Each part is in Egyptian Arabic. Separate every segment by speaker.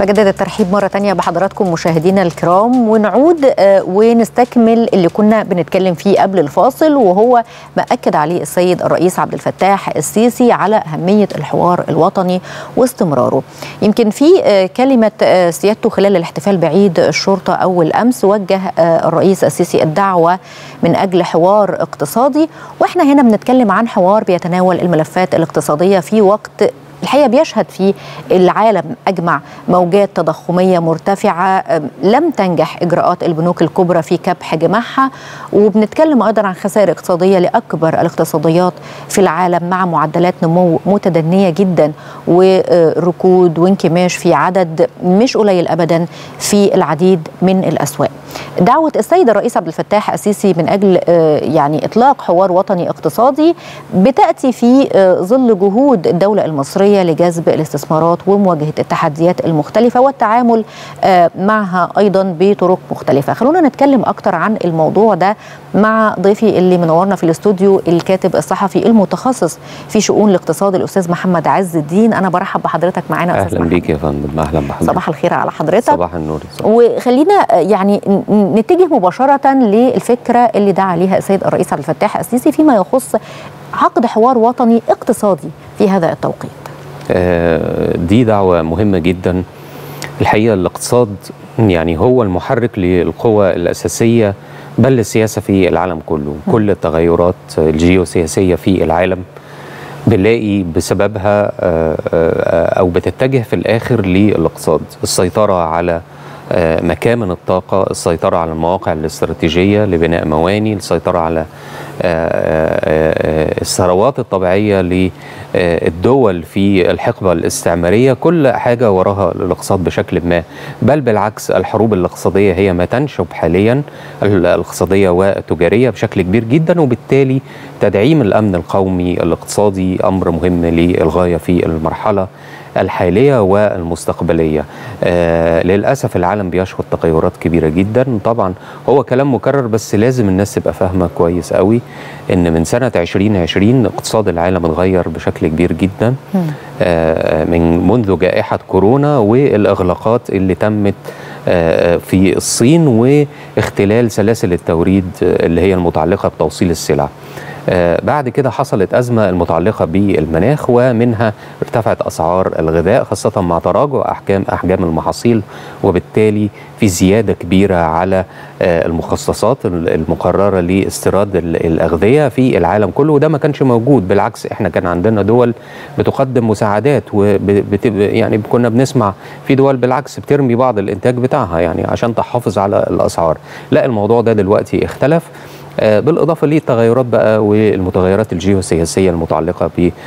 Speaker 1: بجدد الترحيب مرة تانية بحضراتكم مشاهدينا الكرام ونعود آه، ونستكمل اللي كنا بنتكلم فيه قبل الفاصل وهو ما أكد عليه السيد الرئيس عبد الفتاح السيسي على أهمية الحوار الوطني واستمراره يمكن في آه، كلمة آه، سيادته خلال الاحتفال بعيد الشرطة أول أمس وجه آه، الرئيس السيسي الدعوة من أجل حوار اقتصادي وإحنا هنا بنتكلم عن حوار بيتناول الملفات الاقتصادية في وقت الحقيقه بيشهد فيه العالم اجمع موجات تضخميه مرتفعه أم، لم تنجح اجراءات البنوك الكبرى في كبح جماحها وبنتكلم ايضا عن خسائر اقتصاديه لاكبر الاقتصاديات في العالم مع معدلات نمو متدنيه جدا وركود وانكماش في عدد مش قليل ابدا في العديد من الاسواق. دعوه السيد الرئيس عبد الفتاح السيسي من اجل آه، يعني اطلاق حوار وطني اقتصادي بتاتي في آه، ظل جهود الدوله المصريه لجذب الاستثمارات ومواجهه التحديات المختلفه والتعامل آه، معها ايضا بطرق مختلفه. خلونا نتكلم اكتر عن الموضوع ده مع ضيفي اللي منورنا في الاستوديو الكاتب الصحفي المتخصص في شؤون الاقتصاد الاستاذ محمد عز الدين انا برحب بحضرتك معانا يا استاذ
Speaker 2: اهلا
Speaker 1: محمد.
Speaker 2: بيك يا فندم اهلا بحضرتك
Speaker 1: صباح الخير على حضرتك
Speaker 2: صباح النور
Speaker 1: وخلينا يعني ن- نتجه مباشرة للفكرة اللي دعا عليها السيد الرئيس عبد الفتاح السيسي فيما يخص عقد حوار وطني اقتصادي في هذا التوقيت
Speaker 2: آه، دي دعوة مهمة جدا الحقيقة الاقتصاد يعني هو المحرك للقوى الأساسية بل السياسة في العالم كله كل التغيرات الجيوسياسية في العالم بنلاقي بسببها آه، آه، أو بتتجه في الآخر للاقتصاد السيطرة على آه، مكامن الطاقة السيطرة على المواقع الاستراتيجية لبناء مواني السيطرة على آه، آه، آه، الثروات الطبيعية للدول في الحقبة الاستعمارية كل حاجة وراها الاقتصاد بشكل ما بل بالعكس الحروب الاقتصادية هي ما تنشب حاليا الاقتصادية والتجارية بشكل كبير جدا وبالتالي تدعيم الأمن القومي الاقتصادي أمر مهم للغاية في المرحلة الحالية والمستقبلية آه للأسف العالم بيشهد تغيرات كبيرة جدا طبعا هو كلام مكرر بس لازم الناس تبقى فاهمة كويس قوي إن من سنة 2020 اقتصاد العالم اتغير بشكل كبير جدا آه من منذ جائحة كورونا والإغلاقات اللي تمت آه، في الصين واختلال سلاسل التوريد آه، اللي هي المتعلقة بتوصيل السلع آه، بعد كده حصلت أزمة المتعلقة بالمناخ ومنها ارتفعت أسعار الغذاء خاصة مع تراجع أحجام أحجام المحاصيل وبالتالي في زيادة كبيرة على آه، المخصصات المقررة لاستيراد ال- الأغذية في العالم كله وده ما كانش موجود بالعكس احنا كان عندنا دول بتقدم مساعدات وبت يعني كنا بنسمع في دول بالعكس بترمي بعض الإنتاج بتاعها يعني عشان تحافظ على الأسعار لا الموضوع ده دلوقتي اختلف آه، بالإضافة للتغيرات بقى والمتغيرات الجيوسياسية المتعلقة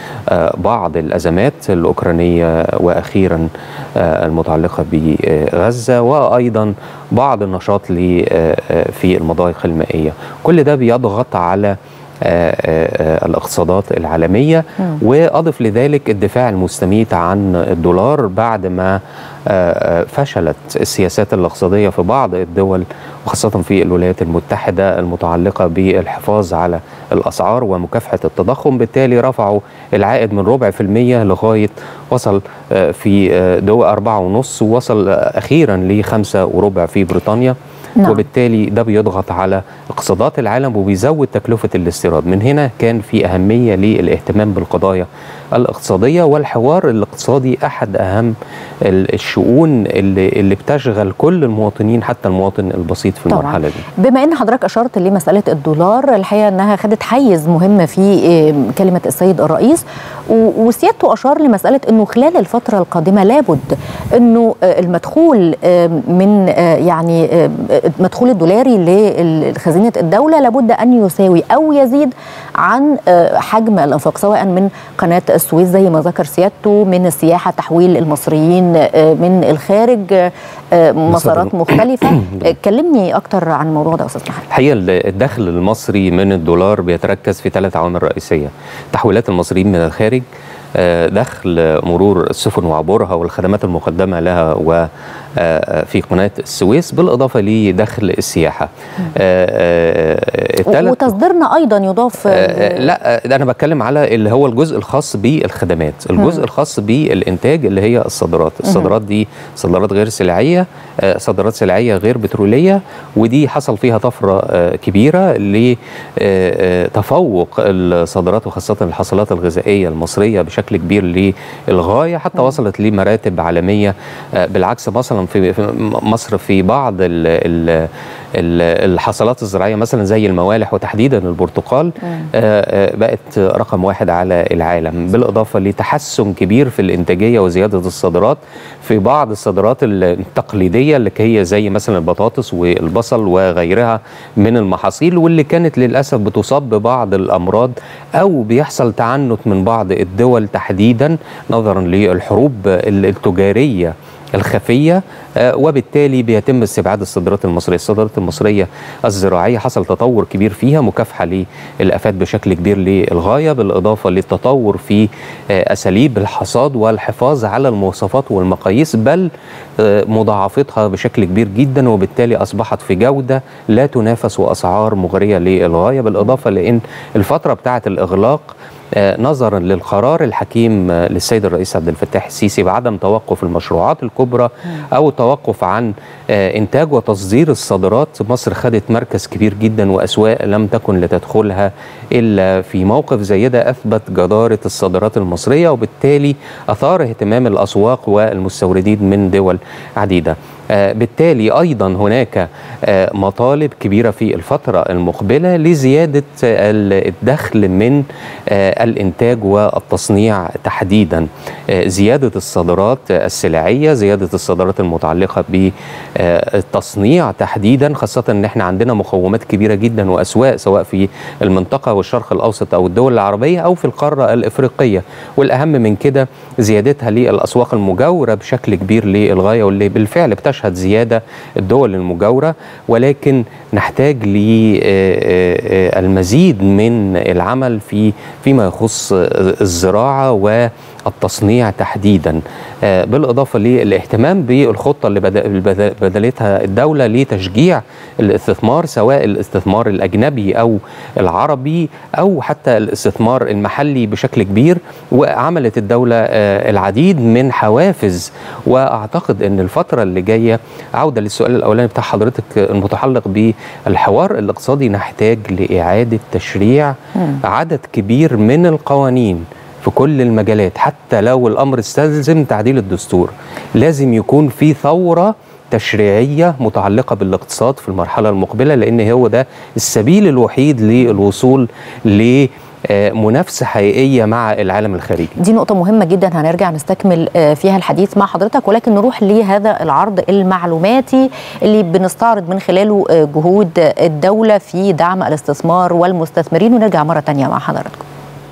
Speaker 2: ببعض الأزمات الأوكرانية وأخيرا آه، المتعلقة بغزة وأيضا بعض النشاط ل- آه، آه، في المضايق المائية كل ده بيضغط على آه، آه، آه، الاقتصادات العالمية وأضف لذلك الدفاع المستميت عن الدولار بعد ما آه، آه، فشلت السياسات الاقتصادية في بعض الدول وخاصة في الولايات المتحدة المتعلقة بالحفاظ على الأسعار ومكافحة التضخم بالتالي رفعوا العائد من ربع في المية لغاية وصل آه، في آه، دول أربعة ونص ووصل آه، أخيرا لخمسة وربع في بريطانيا
Speaker 1: نعم.
Speaker 2: وبالتالي ده بيضغط على اقتصادات العالم وبيزود تكلفة الاستيراد من هنا كان في أهمية للاهتمام بالقضايا الاقتصادية والحوار الاقتصادي أحد أهم ال- الشؤون اللي, اللي بتشغل كل المواطنين حتى المواطن البسيط في
Speaker 1: طبعاً.
Speaker 2: المرحلة دي
Speaker 1: بما ان حضرتك اشرت لمساله الدولار الحقيقه انها خدت حيز مهم في إيه، كلمه السيد الرئيس و- وسيادته اشار لمساله انه خلال الفتره القادمه لابد انه آه، المدخول آه، من آه، يعني آه، المدخول الدولاري لخزينه الدوله لابد ان يساوي او يزيد عن آه، حجم الانفاق سواء من قناه السويس زي ما ذكر سيادته من السياحه تحويل المصريين آه، من الخارج آه، آه، مسارات مختلفه آه، كلمني اكتر عن الموضوع ده يا استاذ محمد
Speaker 2: الحقيقه الدخل المصري من الدولار بيتركز في ثلاث عوامل رئيسيه تحويلات المصريين من الخارج دخل مرور السفن وعبورها والخدمات المقدمه لها وفي قناه السويس بالاضافه لدخل السياحه
Speaker 1: وتصديرنا ايضا يضاف
Speaker 2: لا ده انا بتكلم على اللي هو الجزء الخاص بالخدمات الجزء م. الخاص بالانتاج اللي هي الصادرات الصادرات دي صادرات غير سلعيه صادرات سلعيه غير بتروليه ودي حصل فيها طفره كبيره لتفوق الصادرات وخاصه الحصلات الغذائيه المصريه بشكل كبير للغايه حتى م. وصلت لمراتب عالميه بالعكس مثلا في مصر في بعض ال ال الحصلات الزراعيه مثلا زي الموالح وتحديدا البرتقال بقت رقم واحد على العالم بالاضافه لتحسن كبير في الانتاجيه وزياده الصادرات في بعض الصادرات التقليديه اللي هي زي مثلا البطاطس والبصل وغيرها من المحاصيل واللي كانت للاسف بتصاب ببعض الامراض او بيحصل تعنت من بعض الدول تحديدا نظرا للحروب التجاريه الخفية وبالتالي بيتم استبعاد الصادرات المصرية الصادرات المصرية الزراعية حصل تطور كبير فيها مكافحة للآفات بشكل كبير للغاية بالإضافة للتطور في أساليب الحصاد والحفاظ على المواصفات والمقاييس بل مضاعفتها بشكل كبير جدا وبالتالي أصبحت في جودة لا تنافس وأسعار مغرية للغاية بالإضافة لأن الفترة بتاعة الإغلاق نظرا للقرار الحكيم للسيد الرئيس عبد الفتاح السيسي بعدم توقف المشروعات الكبرى او التوقف عن انتاج وتصدير الصادرات مصر خدت مركز كبير جدا واسواق لم تكن لتدخلها الا في موقف زي ده اثبت جداره الصادرات المصريه وبالتالي اثار اهتمام الاسواق والمستوردين من دول عديده بالتالي ايضا هناك مطالب كبيره في الفتره المقبله لزياده الدخل من الانتاج والتصنيع تحديدا زياده الصادرات السلعيه زياده الصادرات المتعلقه بالتصنيع تحديدا خاصه ان احنا عندنا مقومات كبيره جدا واسواق سواء في المنطقه والشرق الاوسط او الدول العربيه او في القاره الافريقيه والاهم من كده زيادتها للاسواق المجاوره بشكل كبير للغايه واللي بالفعل بتشهد زياده الدول المجاوره ولكن نحتاج للمزيد من العمل في فيما يخص الزراعه والتصنيع تحديدا بالاضافه للاهتمام بالخطه اللي بدلتها الدوله لتشجيع الاستثمار سواء الاستثمار الاجنبي او العربي او حتى الاستثمار المحلي بشكل كبير وعملت الدوله العديد من حوافز واعتقد ان الفتره اللي جايه عوده للسؤال الاولاني بتاع حضرتك المتعلق بالحوار الاقتصادي نحتاج لاعاده تشريع عدد كبير من القوانين في كل المجالات حتى لو الامر استلزم تعديل الدستور لازم يكون في ثوره تشريعيه متعلقه بالاقتصاد في المرحله المقبله لان هو ده السبيل الوحيد للوصول ل منافسه حقيقيه مع العالم الخارجي.
Speaker 1: دي نقطة مهمة جدا هنرجع نستكمل فيها الحديث مع حضرتك ولكن نروح لهذا العرض المعلوماتي اللي بنستعرض من خلاله جهود الدولة في دعم الاستثمار والمستثمرين ونرجع مرة تانية مع حضراتكم.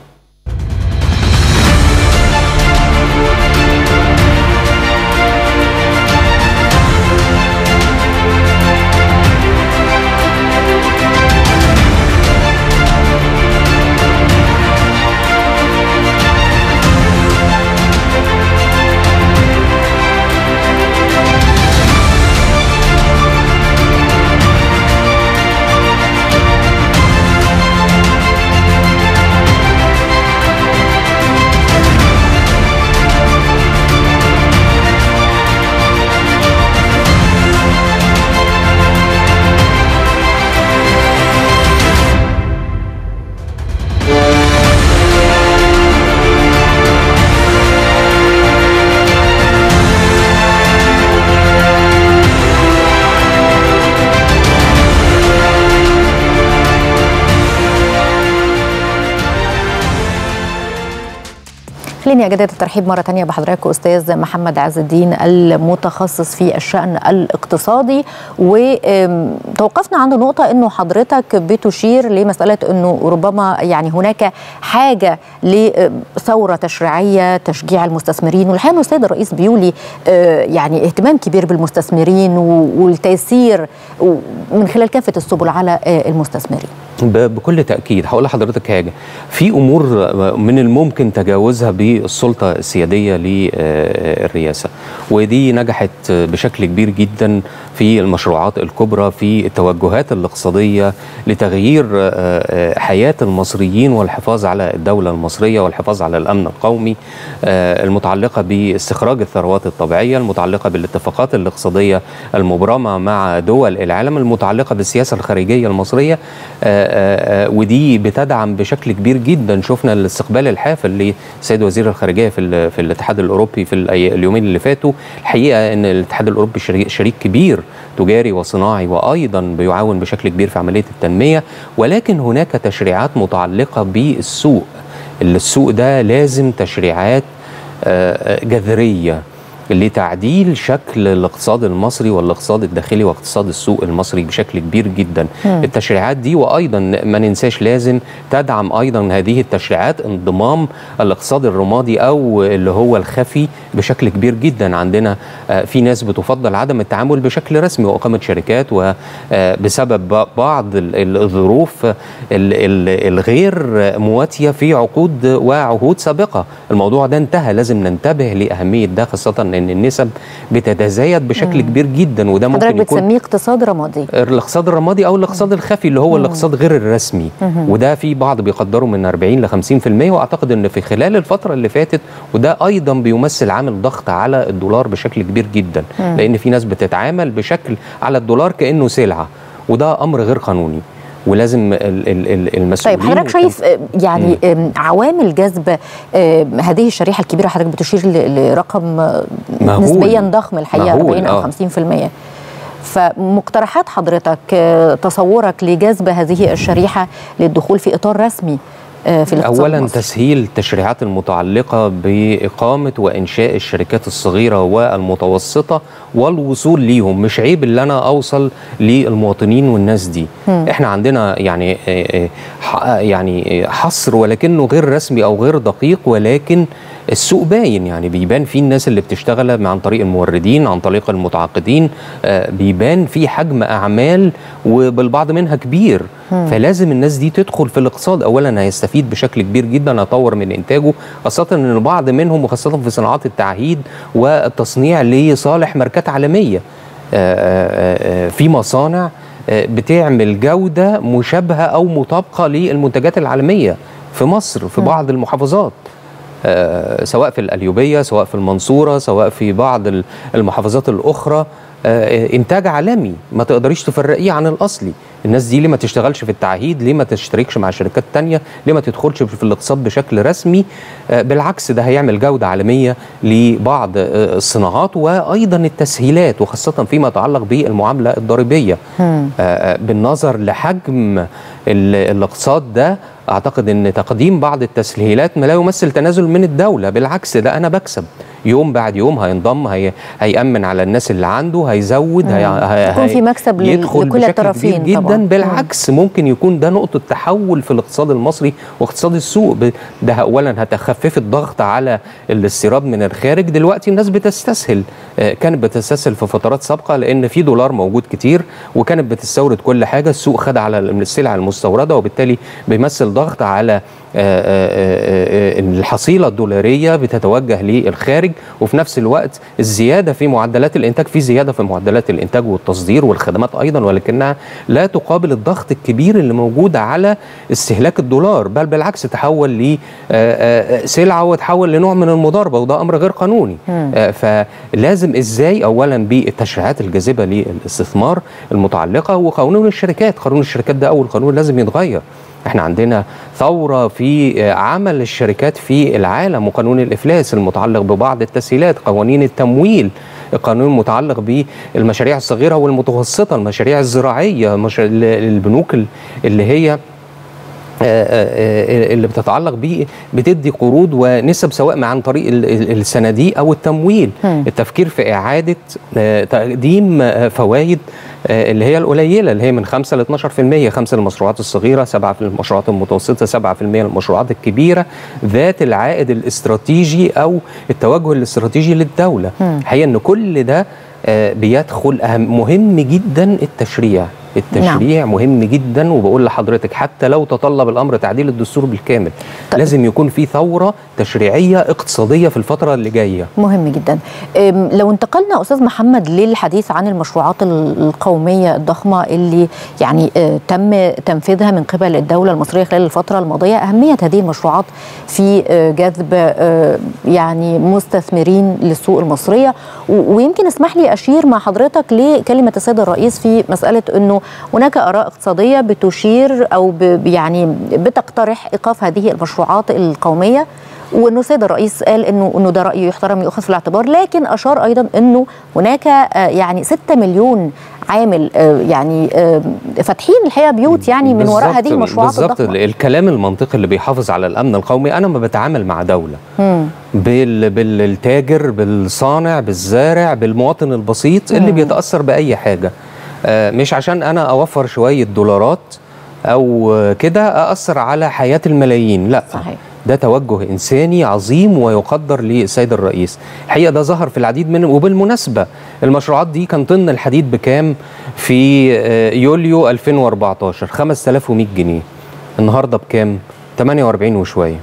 Speaker 1: خليني أجدد الترحيب مرة تانية بحضرتك أستاذ محمد عز الدين المتخصص في الشأن الاقتصادي وتوقفنا عند نقطة أنه حضرتك بتشير لمسألة أنه ربما يعني هناك حاجة لثورة تشريعية تشجيع المستثمرين والحقيقة السيد الرئيس بيولي يعني اهتمام كبير بالمستثمرين والتيسير من خلال كافة السبل على المستثمرين
Speaker 2: بكل تاكيد هقول لحضرتك حاجه في امور من الممكن تجاوزها للسلطه السياديه للرئاسه ودي نجحت بشكل كبير جدا في المشروعات الكبرى في التوجهات الاقتصاديه لتغيير حياه المصريين والحفاظ على الدوله المصريه والحفاظ على الامن القومي المتعلقه باستخراج الثروات الطبيعيه المتعلقه بالاتفاقات الاقتصاديه المبرمه مع دول العالم المتعلقه بالسياسه الخارجيه المصريه ودي بتدعم بشكل كبير جدا شفنا الاستقبال الحافل للسيد وزير الخارجيه في في الاتحاد الاوروبي في اليومين اللي فاتوا الحقيقه ان الاتحاد الاوروبي شريك كبير تجاري وصناعي وايضا بيعاون بشكل كبير في عمليه التنميه ولكن هناك تشريعات متعلقه بالسوق السوق ده لازم تشريعات جذريه لتعديل شكل الاقتصاد المصري والاقتصاد الداخلي واقتصاد السوق المصري بشكل كبير جدا م. التشريعات دي وايضا ما ننساش لازم تدعم ايضا هذه التشريعات انضمام الاقتصاد الرمادي او اللي هو الخفي بشكل كبير جدا عندنا في ناس بتفضل عدم التعامل بشكل رسمي واقامه شركات وبسبب بعض الظروف الغير مواتيه في عقود وعهود سابقه الموضوع ده انتهى لازم ننتبه لاهميه ده خاصه ان النسب بتتزايد بشكل مم. كبير جدا وده ممكن
Speaker 1: يكون بتسميه اقتصاد رمادي
Speaker 2: الاقتصاد الرمادي او الاقتصاد الخفي اللي هو مم. الاقتصاد غير الرسمي مم. وده في بعض بيقدره من 40 ل 50% واعتقد ان في خلال الفتره اللي فاتت وده ايضا بيمثل عامل ضغط على الدولار بشكل كبير جدا مم. لان في ناس بتتعامل بشكل على الدولار كانه سلعه وده امر غير قانوني ولازم المسؤولين
Speaker 1: طيب حضرتك شايف يعني م. عوامل جذب هذه الشريحه الكبيره حضرتك بتشير لرقم مهول. نسبيا ضخم الحقيقه 40 او 50% فمقترحات حضرتك تصورك لجذب هذه الشريحه للدخول في اطار رسمي في الاقتصاد
Speaker 2: اولا المصري. تسهيل التشريعات المتعلقه باقامه وانشاء الشركات الصغيره والمتوسطه والوصول ليهم مش عيب اللي انا اوصل للمواطنين والناس دي م. احنا عندنا يعني يعني حصر ولكنه غير رسمي او غير دقيق ولكن السوق باين يعني بيبان فيه الناس اللي بتشتغل عن طريق الموردين عن طريق المتعاقدين بيبان في حجم اعمال وبالبعض منها كبير مم. فلازم الناس دي تدخل في الاقتصاد اولا هيستفيد بشكل كبير جدا هيطور من انتاجه خاصه ان بعض منهم وخاصه في صناعات التعهيد والتصنيع لصالح ماركات عالميه في مصانع بتعمل جوده مشابهه او مطابقه للمنتجات العالميه في مصر في بعض المحافظات آه سواء في القليوبية سواء في المنصورة سواء في بعض المحافظات الأخرى آه إنتاج عالمي ما تقدريش تفرقيه عن الأصلي الناس دي ليه ما تشتغلش في التعهيد ليه ما تشتركش مع شركات تانية ليه ما تدخلش في الاقتصاد بشكل رسمي آه بالعكس ده هيعمل جودة عالمية لبعض الصناعات وأيضا التسهيلات وخاصة فيما يتعلق بالمعاملة الضريبية بالنظر لحجم الاقتصاد ده اعتقد ان تقديم بعض التسهيلات ما لا يمثل تنازل من الدوله بالعكس ده انا بكسب يوم بعد يوم هينضم هي هيامن على الناس اللي عنده هيزود
Speaker 1: هي يكون في مكسب
Speaker 2: يدخل
Speaker 1: لكل الطرفين
Speaker 2: جدا
Speaker 1: طبعا.
Speaker 2: بالعكس ممكن يكون ده نقطه تحول في الاقتصاد المصري واقتصاد السوق ده اولا هتخفف الضغط على الاستيراد من الخارج دلوقتي الناس بتستسهل كانت بتستسهل في فترات سابقه لان في دولار موجود كتير وكانت بتستورد كل حاجه السوق خد على السلع المستورده وبالتالي بيمثل ضغط على الحصيلة الدولارية بتتوجه للخارج وفي نفس الوقت الزيادة في معدلات الإنتاج في زيادة في معدلات الإنتاج والتصدير والخدمات أيضا ولكنها لا تقابل الضغط الكبير اللي موجود على استهلاك الدولار بل بالعكس تحول لسلعة وتحول لنوع من المضاربة وده أمر غير قانوني فلازم إزاي أولا بالتشريعات الجاذبة للاستثمار المتعلقة وقانون الشركات قانون الشركات ده أول قانون لازم يتغير احنا عندنا ثورة في عمل الشركات في العالم وقانون الإفلاس المتعلق ببعض التسهيلات قوانين التمويل القانون المتعلق بالمشاريع الصغيرة والمتوسطة المشاريع الزراعية البنوك اللي هي اللي بتتعلق بيه بتدي قروض ونسب سواء عن طريق الصناديق او التمويل م. التفكير في اعاده تقديم فوائد اللي هي القليله اللي هي من 5 ل 12% 5 للمشروعات الصغيره 7 في المشروعات المتوسطه 7% للمشروعات الكبيره ذات العائد الاستراتيجي او التوجه الاستراتيجي للدوله الحقيقه ان كل ده بيدخل أهم مهم جدا التشريع التشريع نعم. مهم جدا وبقول لحضرتك حتى لو تطلب الامر تعديل الدستور بالكامل طيب. لازم يكون في ثوره تشريعيه اقتصاديه في الفتره اللي جايه
Speaker 1: مهم جدا لو انتقلنا استاذ محمد للحديث عن المشروعات القوميه الضخمه اللي يعني تم تنفيذها من قبل الدوله المصريه خلال الفتره الماضيه اهميه هذه المشروعات في جذب يعني مستثمرين للسوق المصريه ويمكن اسمح لي اشير مع حضرتك لكلمه السيد الرئيس في مساله انه هناك اراء اقتصاديه بتشير او يعني بتقترح ايقاف هذه المشروعات القوميه وانه السيد الرئيس قال انه انه ده راي يحترم يؤخذ في الاعتبار لكن اشار ايضا انه هناك يعني 6 مليون عامل يعني فاتحين الحقيقه بيوت يعني من وراء هذه المشروعات
Speaker 2: بالظبط الكلام المنطقي اللي بيحافظ على الامن القومي انا ما بتعامل مع دوله بال بالتاجر بالصانع بالزارع بالمواطن البسيط اللي بيتاثر باي حاجه مش عشان انا اوفر شويه دولارات او كده ااثر على حياه الملايين لا
Speaker 1: صحيح.
Speaker 2: ده توجه انساني عظيم ويقدر للسيد الرئيس الحقيقه ده ظهر في العديد من وبالمناسبه المشروعات دي كان طن الحديد بكام في يوليو 2014 5100 جنيه النهارده بكام 48 وشويه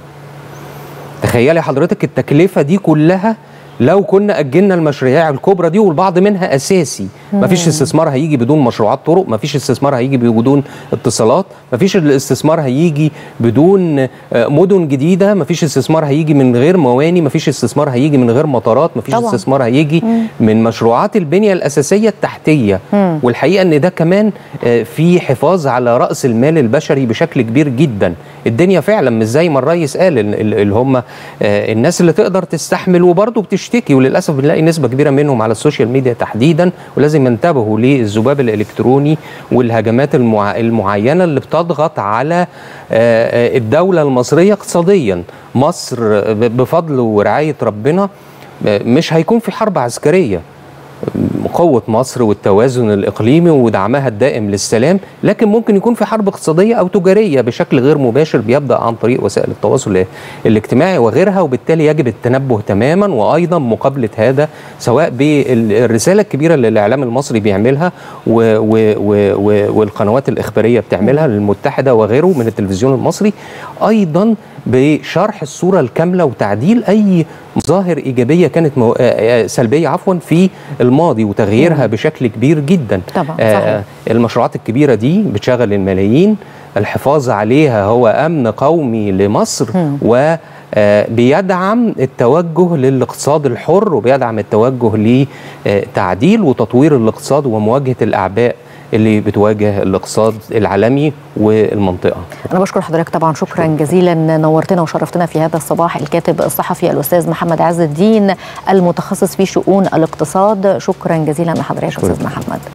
Speaker 2: تخيلي حضرتك التكلفه دي كلها لو كنا اجلنا المشاريع الكبرى دي والبعض منها اساسي مفيش استثمار هيجي بدون مشروعات طرق مفيش استثمار هيجي بدون اتصالات مفيش الاستثمار هيجي بدون مدن جديده مفيش استثمار هيجي من غير مواني مفيش استثمار هيجي من غير مطارات مفيش طبعا. استثمار هيجي مم. من مشروعات البنيه الاساسيه التحتيه مم. والحقيقه ان ده كمان في حفاظ على راس المال البشري بشكل كبير جدا الدنيا فعلا مش زي ما الرئيس قال اللي هم الناس اللي تقدر تستحمل وبرضه بتشتكي وللاسف بنلاقي نسبه كبيره منهم على السوشيال ميديا تحديدا ولازم ينتبهوا للذباب الالكتروني والهجمات المع... المعينه اللي بتضغط على الدوله المصريه اقتصاديا مصر بفضل ورعايه ربنا مش هيكون في حرب عسكريه قوة مصر والتوازن الإقليمي ودعمها الدائم للسلام لكن ممكن يكون في حرب اقتصادية أو تجارية بشكل غير مباشر بيبدأ عن طريق وسائل التواصل الاجتماعي وغيرها وبالتالي يجب التنبه تماما وأيضا مقابلة هذا سواء بالرسالة الكبيرة اللي الإعلام المصري بيعملها و و و والقنوات الإخبارية بتعملها للمتحدة وغيره من التلفزيون المصري أيضا بشرح الصورة الكاملة وتعديل أي ظاهر إيجابية كانت مو... سلبية عفوا في الماضي وتغييرها بشكل كبير جدا
Speaker 1: طبعا صحيح.
Speaker 2: المشروعات الكبيرة دي بتشغل الملايين الحفاظ عليها هو أمن قومي لمصر م. و بيدعم التوجه للاقتصاد الحر وبيدعم التوجه لتعديل وتطوير الاقتصاد ومواجهة الأعباء اللي بتواجه الاقتصاد العالمي والمنطقه.
Speaker 1: انا بشكر حضرتك طبعا شكرا, شكرا جزيلا نورتنا وشرفتنا في هذا الصباح الكاتب الصحفي الاستاذ محمد عز الدين المتخصص في شؤون الاقتصاد شكرا جزيلا لحضرتك استاذ محمد.